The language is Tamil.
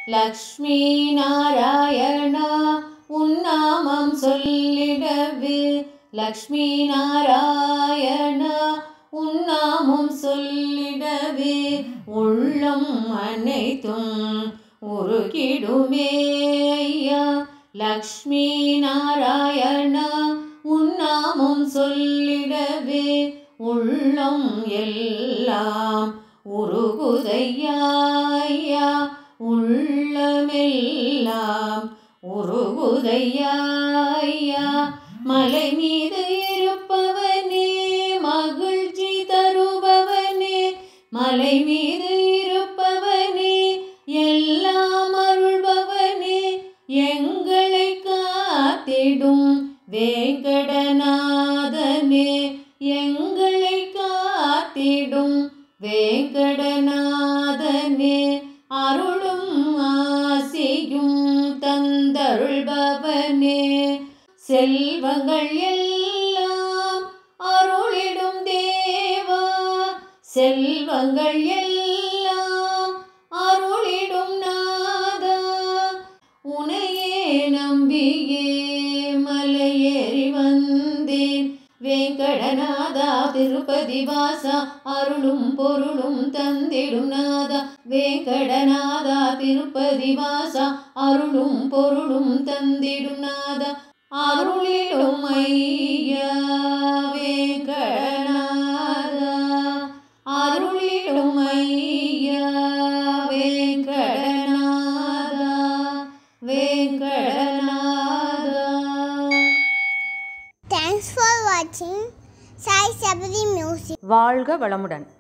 லக்ஷ்மி நாராயணா உன்னாமம் சொல்லிடவே லக்ஷ்மி நாராயணா உன்னாமம் சொல்லிடவே உள்ளம் அனைத்தும் உருகிடுமே ஐயா லக்ஷ்மி நாராயணா உன்னாமம் சொல்லிடவே உள்ளம் எல்லாம் உருகுதையா ஐயா உள்ளமெல்லாம் உருகுதையா ஐயா மலை மீது இருப்பவனே மகிழ்ச்சி தருபவனே மலை மீது இருப்பவனே எல்லாம் அருள்பவனே எங்களை காத்திடும் வேங்கடநாதனே எங்களை காத்திடும் வேங்கடநாதனே அருளும் ஆசியும் தந்தருள்பவனே செல்வங்கள் எல்லாம் அருளிடும் தேவா செல்வங்கள் எல்லாம் அருளிடும் நாதா உனையே நம்பியே மலையேறி வந்தேன் வேங்கடநாதா திருப்பதி வாசா அருளும் பொருளும் தந்திடும் நாதா வேங்கடநாதா திருப்பதி வாசா அருளும் பொருளும் தந்திடும் நாதா அருளிடும் ஐயா வேங்கடநாதா அருளிடும் ஐயா வேங்கடநாதா வேங்கடநாதா Thanks for watching Sai Sabri Music. வாழ்க வளமுடன்